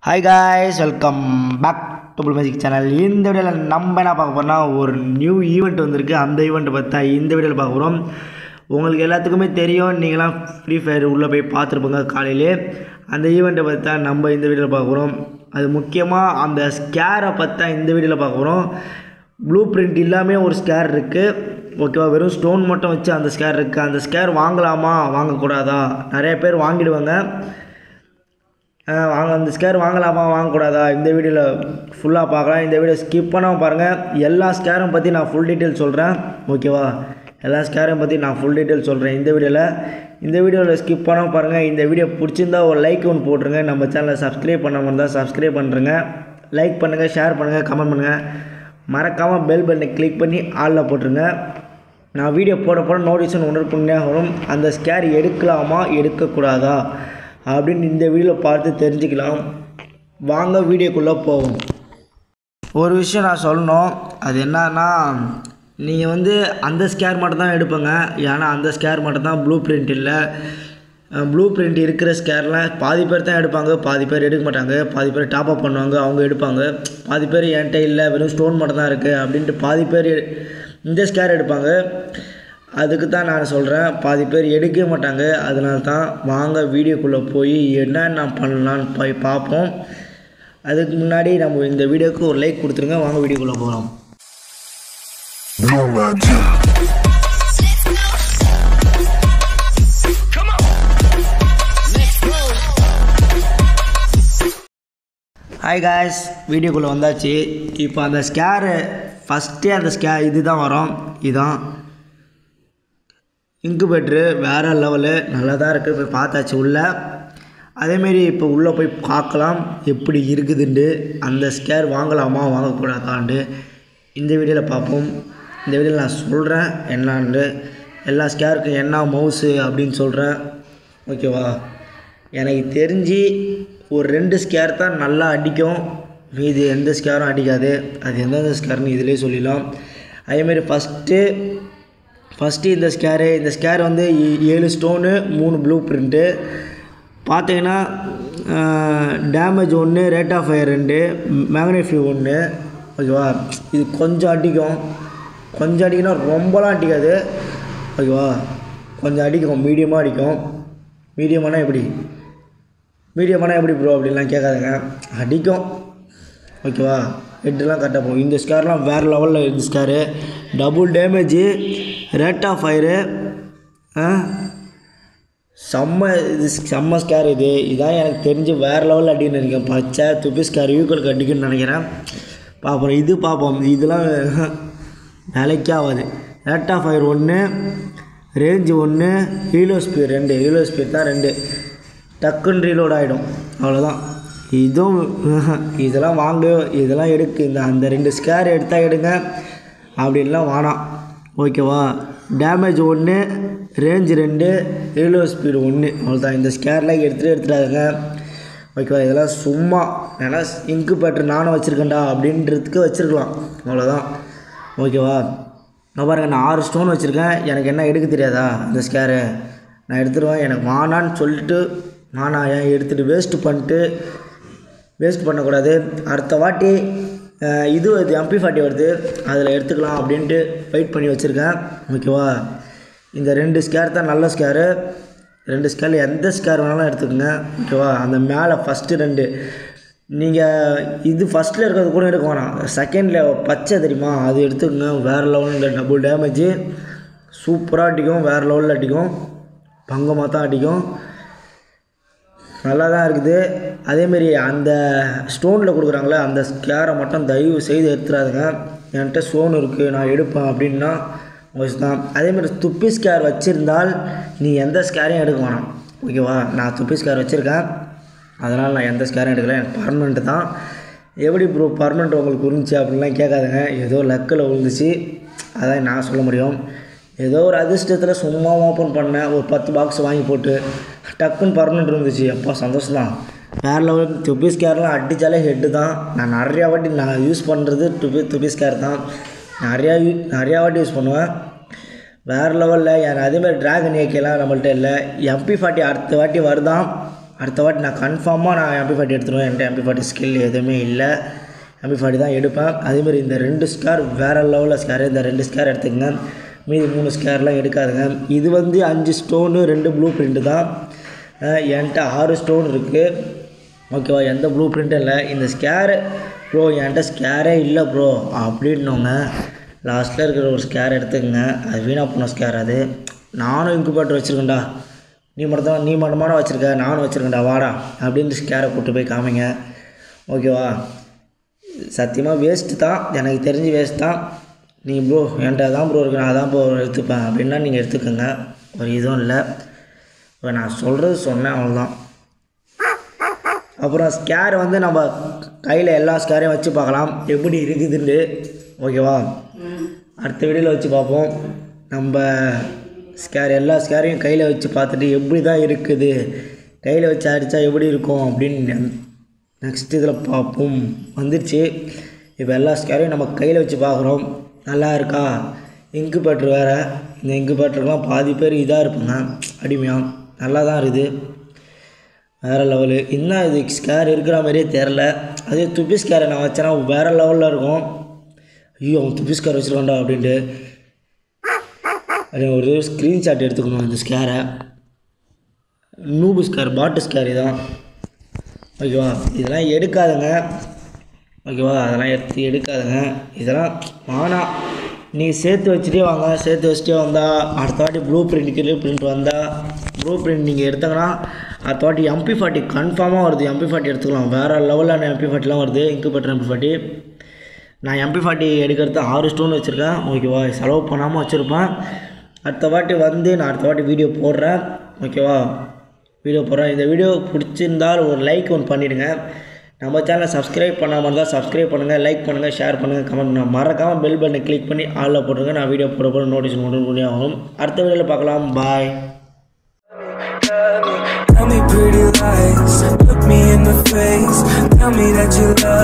Hi guys welcome back double magic channel இந்த வீடியோவில் நம்ம என்ன பார்க்க போகிறோம்னா ஒரு நியூ ஈவெண்ட் வந்திருக்கு அந்த ஈவெண்ட்டை பற்றி தான் இந்த வீடியோவில் பார்க்க போகிறோம் உங்களுக்கு எல்லாத்துக்குமே தெரியும் நீங்களாம் ஃப்ரீ ஃபயர் உள்ளே போய் பார்த்துருப்போங்க காலையிலே அந்த ஈவெண்ட்டை பற்றி தான் நம்ம இந்த வீடியோவில் பார்க்க போகிறோம் அது முக்கியமாக அந்த ஸ்கேரை பற்றி தான் இந்த வீடியோவில் பார்க்க போகிறோம் ப்ளூ பிரிண்ட் இல்லாமல் ஒரு ஸ்கேர் இருக்குது ஓகேவா வெறும் ஸ்டோன் மட்டும் வச்சு அந்த ஸ்கேர் இருக்குது அந்த ஸ்கேர் வாங்கலாமா வாங்கக்கூடாதா நிறைய பேர் வாங்கிடுவாங்க அஹ் வாங்க அந்த ஸ்கேர் வாங்கலாமா வாங்கக்கூடாதா இந்த வீடியோவில் ஃபுல்லாக பார்க்கலாம் இந்த வீடியோ ஸ்கிப் பண்ணாமல் பாருங்கள் எல்லா ஸ்கேரும் பற்றி நான் ஃபுல் டீட்டெயில் சொல்கிறேன் ஓகேவா எல்லா ஸ்கேரையும் பற்றி நான் ஃபுல் டீட்டெயில் சொல்கிறேன் இந்த வீடியோவில் இந்த வீடியோவில் ஸ்கிப் பண்ணாமல் பாருங்கள் இந்த வீடியோ பிடிச்சிருந்தா ஒரு லைக் ஒன்று போட்டுருங்க நம்ம சேனலை சப்ஸ்கிரைப் பண்ணாமல் இருந்தால் சப்ஸ்கிரைப் பண்ணுறேங்க லைக் பண்ணுங்கள் ஷேர் பண்ணுங்கள் கமெண்ட் பண்ணுங்கள் மறக்காமல் பெல் பட்டனை கிளிக் பண்ணி ஆளில் போட்டுருங்க நான் வீடியோ போட போட நோட்டிஃபிகேஷன் ஒன்று பண்ணியே வரும் அந்த ஸ்கேர் எடுக்கலாமா எடுக்கக்கூடாதா அப்படின்னு இந்த வீடியோவில் பார்த்து தெரிஞ்சுக்கலாம் வாங்க வீடியோக்குள்ளே போவோம் ஒரு விஷயம் நான் சொல்லணும் அது என்னன்னா நீங்கள் வந்து அந்த ஸ்கேர் மட்டும் தான் எடுப்பேங்க ஏன்னா அந்த ஸ்கேர் மட்டும் தான் ப்ளூ பிரிண்ட் இல்லை ப்ளூ பிரிண்ட் இருக்கிற ஸ்கேர்லாம் பாதி பேர் தான் எடுப்பாங்க பாதி பேர் எடுக்க மாட்டாங்க பாதி பேர் டாப் அப் பண்ணுவாங்க அவங்க எடுப்பாங்க பாதி பேர் என்கிட்ட இல்லை வெறும் ஸ்டோன் மட்டும் தான் இருக்குது அப்படின்ட்டு பாதி பேர் இந்த ஸ்கேர் எடுப்பாங்க அதுக்கு தான் நான் சொல்கிறேன் பாதி பேர் எடுக்கவே மாட்டாங்க அதனால தான் வாங்க வீடியோக்குள்ளே போய் என்னென்ன பண்ணலான்னு போய் பார்ப்போம் அதுக்கு முன்னாடி நம்ம இந்த வீடியோக்கு ஒரு லைக் கொடுத்துருங்க வாங்க வீடியோக்குள்ளே போகிறோம் No magic. ஹாய் காய்ஸ் வீடியோக்குள்ளே வந்தாச்சு இப்போ அந்த ஸ்கேரு ஃபஸ்ட்டே அந்த ஸ்கே இது தான் வரும் இதான் இன்குபேட்ரு வேறு லெவலு நல்லா தான் இருக்குது போய் பார்த்தாச்சு உள்ளே அதேமாரி இப்போ உள்ளே போய் பார்க்கலாம் எப்படி இருக்குதுன்ட்டு அந்த ஸ்கேர் வாங்கலாமா வாங்கக்கூடாதான்ட்டு இந்த வீடியோவில் பார்ப்போம் இந்த வீடியோவில் நான் சொல்கிறேன் என்னான்னு எல்லா ஸ்கேருக்கும் என்ன மவுஸு அப்படின்னு சொல்கிறேன் ஓகேவா எனக்கு தெரிஞ்சு ஒரு ரெண்டு ஸ்கேர் தான் நல்லா அடிக்கும் மீதி எந்த ஸ்கேரும் அடிக்காது அது எந்தெந்த ஸ்கேர்னு இதிலே சொல்லிடலாம் அதேமாரி ஃபஸ்ட்டு ஃபஸ்ட்டு இந்த ஸ்கேரு இந்த ஸ்கேர் வந்து ஏ- ஏழு ஸ்டோனு மூணு ப்ளூ பிரிண்ட்டு பார்த்தீங்கன்னா டேமேஜ் ஒன்று ரேட் ஆஃப் ஃபயர் ரெண்டு மேக்னிஃபி ஒன்று ஓகேவா இது கொஞ்சம் அடிக்கும் கொஞ்சம் அடிக்குன்னா ரொம்பலாம் அடிக்காது ஓகேவா கொஞ்சம் அடிக்கும் மீடியமாக அடிக்கும் மீடியமானா எப்படி மீடியமானா எப்படி ப்ரோ அப்படின்லாம் கேட்காதுங்க அடிக்கும் ஓகேவா ஹெட்டெல்லாம் கரெக்டாக போகும் இந்த ஸ்கேர்லாம் வேறு லெவலில் இந்த SCAR double damage rate of fire செம்ம இது செம்ம ஸ்கேர் இது இதான் எனக்கு தெரிஞ்சு வேறு லெவலில் அடின்னு நினைக்கிறேன் பச்சை துப்பி ஸ்கேர் யூக்களுக்கு அடிக்குன்னு நினைக்கிறேன் பார்ப்போம் இது பார்ப்போம் இதெல்லாம் வேலைக்கே ஆகாது ரேட் ஆஃப் ஃபயர் ஒன்று ரேஞ்சு ஒன்று ஹீலோ ஸ்பீட் ரெண்டு ஹீலோ ஸ்பீட் தான் ரெண்டு டக்குன்னு ரீலோட் ஆகிடும் அவ்வளோதான் இதுவும் இதெல்லாம் வாங்க இதெல்லாம் எடுக்கு இந்த அந்த ரெண்டு ஸ்கேர் எடுத்தால் எடுங்க அப்படின்லாம் வேணாம் ஓகேவா டேமேஜ் ஒன்று ரேஞ்ச் ரெண்டு ரீலோ ஸ்பீடு ஒன்று அவ்வளோதான் இந்த ஸ்கேர்லாம் எடுத்துகிட்டு எடுத்துடாதுங்க ஓகேவா இதெல்லாம் சும்மா ஏன்னா இங்கு பேட்டர் நானும் வச்சுருக்கேன்டா அப்படின்றதுக்கு வச்சுருக்கலாம் அவ்வளோதான் ஓகேவா நான் பாருங்க நான் ஆறு ஸ்டோன் வச்சுருக்கேன் எனக்கு என்ன எடுக்க தெரியாதா இந்த ஸ்கேரு நான் எடுத்துருவேன் எனக்கு வானான்னு சொல்லிட்டு வானா ஏன் எடுத்துகிட்டு வேஸ்ட்டு பண்ணிட்டு வேஸ்ட் பண்ணக்கூடாது அடுத்த வாட்டி அஹ், இது வருது எம்பி ஃபார்ட்டி வருது அதில் எடுத்துக்கலாம் அப்படின்ட்டு வெயிட் பண்ணி வச்சுருக்கேன் ஓகேவா இந்த ரெண்டு ஸ்கேர் தான் நல்ல ஸ்கேரு ரெண்டு ஸ்கேரில் எந்த ஸ்கேர் வேணாலும் எடுத்துக்கோங்க ஓகேவா அந்த மேலே ஃபஸ்ட்டு ரெண்டு நீங்கள் இது ஃபஸ்ட்டில் இருக்கிறது கூட எடுக்க வேணாம் செகண்டில் பச்சை தெரியுமா அது எடுத்துக்கோங்க வேறு லெவலில் டபுள் டேமேஜு சூப்பராக அடிக்கும் வேறு லெவலில் அடிக்கும் பங்கமாக தான் அடிக்கும் நல்லா தான் இருக்குது அதேமாரி அந்த ஸ்டோனில் கொடுக்குறாங்களே அந்த ஸ்கேரை மட்டும் தயவு செய்து எடுத்துடாதுங்க என்கிட்ட ஸ்டோன் இருக்குது நான் எடுப்பேன் அப்படின்னா உங்கள் தான் அதேமாரி துப்பி ஸ்கேர் வச்சுருந்தால் நீ எந்த ஸ்கேரையும் எடுக்க வேணாம் ஓகேவா நான் துப்பி ஸ்கேர் வச்சுருக்கேன் அதனால் நான் எந்த ஸ்கேரும் எடுக்கல எனக்கு பர்மனெண்ட்டு தான் எப்படி ப்ரோ பர்மனெண்ட் உங்களுக்கு இருந்துச்சு அப்படின்லாம் கேட்காதுங்க ஏதோ லக்கில் விழுந்துச்சு அதான் நான் சொல்ல முடியும் ஏதோ ஒரு அதிர்ஷ்டத்தில் சும்மா ஓப்பன் பண்ணேன் ஒரு பத்து பாக்ஸ் வாங்கி போட்டு டக்குன்னு பர்மனெண்ட் இருந்துச்சு அப்பா சந்தோஷம் தான் வேறு லெவல் துப்பி ஸ்கேர்லாம் அடித்தாலே ஹெட்டு தான் நான் நிறையா வாட்டி நான் யூஸ் பண்ணுறது துப்பி துப்பி ஸ்கேர் தான் நிறையா யூ நிறையா வாட்டி யூஸ் பண்ணுவேன் வேறு லெவலில் எனக்கு அதேமாதிரி ட்ராகன் ஏகேலாம் நம்மள்ட்ட இல்லை எம்பி ஃபார்ட்டி அடுத்த வாட்டி வருதான் அடுத்த வாட்டி நான் கன்ஃபார்மாக நான் எம்பி ஃபார்ட்டி எடுத்துருவேன் என்கிட்ட எம்பி ஃபார்ட்டி ஸ்கில் எதுவுமே இல்லை எம்பி ஃபார்ட்டி தான் எடுப்பேன் அதேமாதிரி இந்த ரெண்டு ஸ்கேர் வேறு லெவலில் ஸ்கேர் இந்த ரெண்டு ஸ்கேர் எடுத்துக்கங்க மீதி மூணு ஸ்கேர்லாம் எடுக்காதுங்க இது வந்து அஞ்சு ஸ்டோனு ரெண்டு ப்ளூ பிரிண்ட்டு தான் அஹ் என்கிட்ட ஆறு ஸ்டோன் இருக்குது ஓகேவா எந்த ப்ளூ பிரிண்ட்டும் இல்லை இந்த ஸ்கேரு ப்ரோ என்கிட்ட ஸ்கேரே இல்லை ப்ரோ அப்படின்னோங்க லாஸ்ட்டில் இருக்கிற ஒரு ஸ்கேர் எடுத்துக்கங்க அது வீணாக போன ஸ்கேர் அது நானும் இன்குபேட்டர் வச்சுருக்கேன்டா நீ மட்டும் தான் நீ மட்டுமான வச்சுருக்க நானும் வச்சுருக்கேன்டா வாடா அப்படின்னு ஸ்கேரை கூப்பிட்டு போய் காமிங்க ஓகேவா சத்தியமாக வேஸ்ட்டு தான் எனக்கு தெரிஞ்சு வேஸ்ட் தான் நீ ப்ரோ என்கிட்ட தான் ப்ரோ இருக்கு நான் தான் ப்ரோ எடுத்துப்பேன் அப்படின்னா நீங்கள் எடுத்துக்கோங்க ஒரு இதுவும் இல்லை இப்போ நான் சொல்கிறது சொன்னேன் அவ்வளோதான் அப்புறம் ஸ்கேர் வந்து நம்ம கையில் எல்லா ஸ்கேரையும் வச்சு பார்க்கலாம் எப்படி இருக்குதுன்னு ஓகேவா அடுத்த வீடியோவில் வச்சு பார்ப்போம் நம்ம ஸ்கேர் எல்லா ஸ்கேரையும் கையில் வச்சு பார்த்துட்டு எப்படி தான் இருக்குது கையில் வச்சு அடித்தா எப்படி இருக்கும் அப்படின்னு நெக்ஸ்ட் இதில் பார்ப்போம் வந்துருச்சு இப்போ எல்லா ஸ்கேரையும் நம்ம கையில் வச்சு பார்க்குறோம் நல்லா இருக்கா இங்கு பேட்ரு வேறு இந்த இங்கு பேட்டருக்கெலாம் பாதி பேர் இதாக இருப்பாங்க அடிமையாக நல்லா தான் இருக்குது வேறு லெவலு இன்னும் இது ஸ்கேர் இருக்கிற மாதிரியே தெரில அதே துப்பி ஸ்கேரை நான் வச்சேன்னா வேறு லெவலில் இருக்கும் ஐயோ அவன் துப்பி ஸ்கேர் வச்சுருக்கான்டா அப்படின்ட்டு அது ஒரு ஸ்க்ரீன்ஷாட் எடுத்துக்கணும் இந்த ஸ்கேரை நூபு ஸ்கேர் பாட்டு ஸ்கேர் இதான் ஓகேவா இதெல்லாம் எடுக்காதுங்க ஓகேவா அதெல்லாம் எடுத்து எடுக்காதுங்க இதெல்லாம் வேணாம் நீங்கள் சேர்த்து வச்சுட்டே வாங்க சேர்த்து வச்சுட்டே வந்தால் அடுத்த வாட்டி ப்ளூ பிரிண்ட் கிளி பிரிண்ட் வந்தால் ப்ளூ பிரிண்ட் நீங்கள் எடுத்தாங்கன்னா அடுத்த வாட்டி எம்பி ஃபார்ட்டி கன்ஃபார்மாக வருது எம்பி ஃபார்ட்டி எடுத்துக்கலாம் வேறு லெவலான எம்பி ஃபார்ட்டிலாம் வருது இன்குபேட்டர் எம்பி ஃபார்ட்டி நான் எம்பி ஃபார்ட்டி எடுக்கிறது ஆறு ஸ்டோன் வச்சுருக்கேன் ஓகேவா செலவு பண்ணாமல் வச்சுருப்பேன் அடுத்த வாட்டி வந்து நான் அடுத்த வாட்டி வீடியோ போடுறேன் ஓகேவா வீடியோ போடுறேன் இந்த வீடியோ பிடிச்சிருந்தால் ஒரு லைக் ஒன்று பண்ணிவிடுங்க நம்ம சேனலை சப்ஸ்கிரைப் பண்ணாமல் இருந்தால் சப்ஸ்கிரைப் பண்ணுங்கள் லைக் பண்ணுங்கள் ஷேர் பண்ணுங்கள் கமெண்ட் பண்ணுங்கள் மறக்காமல் பெல் பட்டனை கிளிக் பண்ணி ஆளில் போட்டுருங்க நான் வீடியோ போட போட நோட்டிஸ் உடனே ஆகும் அடுத்த வீடியோவில் பார்க்கலாம் பாய் Tell me pretty lies, look me in the face. Tell me that you love